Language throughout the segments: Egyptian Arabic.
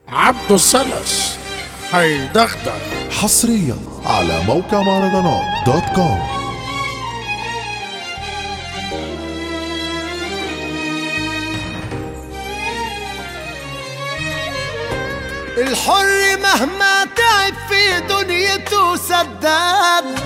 عبد السلس هيدغدغ حصريا على موقع مهرجانات دوت كوم الحر مهما تعب في دنيته سداد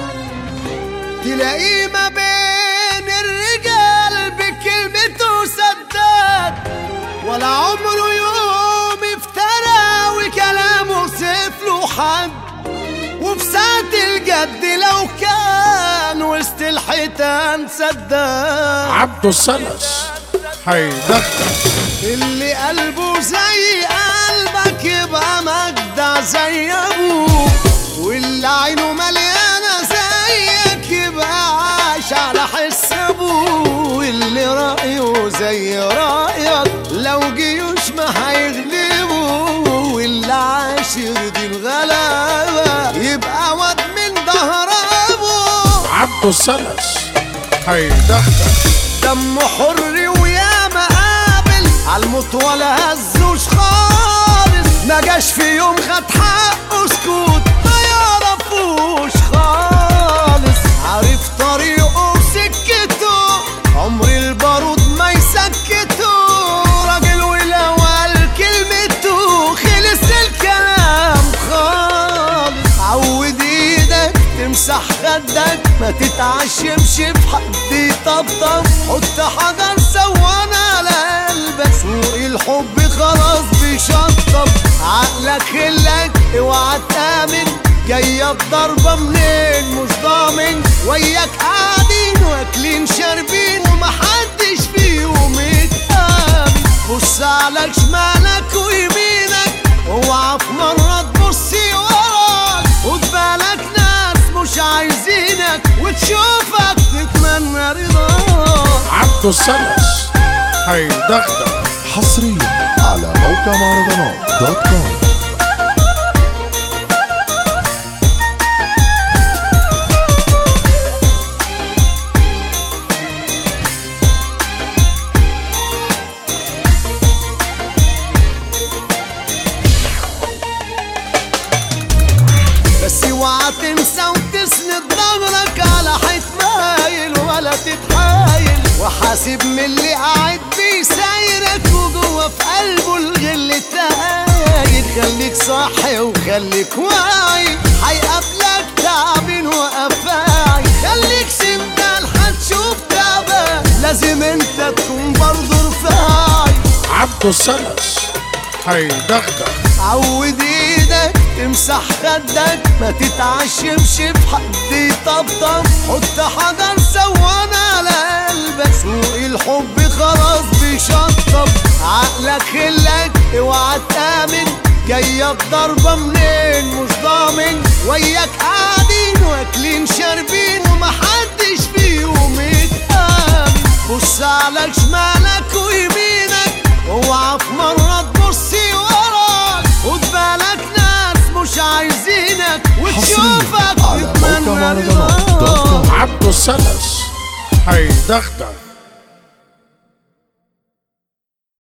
تلاقيه ما بين الرجال بكلمته سداد ولا عمره يوم افترى وكلامه سيف له حد وفي ساعة الجد لو كان وسط الحيتان سداد عبد السلس هيدغدغ اللي قلبه زي قلبك يبقى مجدع زي ابوك واللي عينه مليانه زيك يبقى عاش على حس ابوه واللي رايه زي رايك لو جيوش ما هيغلبوا واللي عاش يرضي الغلابه يبقى واد من ظهر ابوه عبد السلس هيدغدغ دمه حر ويا مقابل عالموت ولا هزوش خالص ما جاش في يوم خد حقه سكوت ما يعرفوش خالص عارف طريقه وسكته عمر البارود ما يسكته راجل ولو قال كلمته خلص الكلام خالص عود ايدك تمسح خدك ما تتعشمش في حد يطبطب حط حجر سوانا على قلبك سوق الحب خلاص بيشطب عقلك خلك اوعى تامن جاية ضربة منين مش ضامن وياك قاعدين واكلين شاربين ومحدش فيهم اتقابل بص على شمالك ويمينك اوعى في مرة تبصي وراك خد بالك ناس مش عايزينك وتشوفك تتمنى رضاك عبد السلس هيدغدغ حصريا على موقع مهرجانات دوت كوم بس اوعى تنسى وتسند ظهرك على حيط مايل ولا تتحايل وحاسب من اللي قاعد بيسايرك وجوه في قلبه الغل تايل خليك صاحي وخليك واعي هيقابلك تعبين وقفاعي خليك سندال هتشوف تعبان لازم انت تكون برضه رفاعي عبد السلس هيدغدغ عود ايدك تمسح خدك ما تتعشمش في حد يطبطب حط حجر سوانا على قلبك سوق الحب خلاص بيشطب عقلك خلك اوعى تامن جاية ضربة منين مش ضامن وياك قاعدين واكلين شاربين ومحدش فيهم اتقابل بص على شمالك ويمينك اوعى في مرة تبصي وراك خد بالك ناس مش عايزينك وتشوفك حصريا على موقع تتمنى مهرجانات دوت رضاك كوم عبد السلس هيدغدغ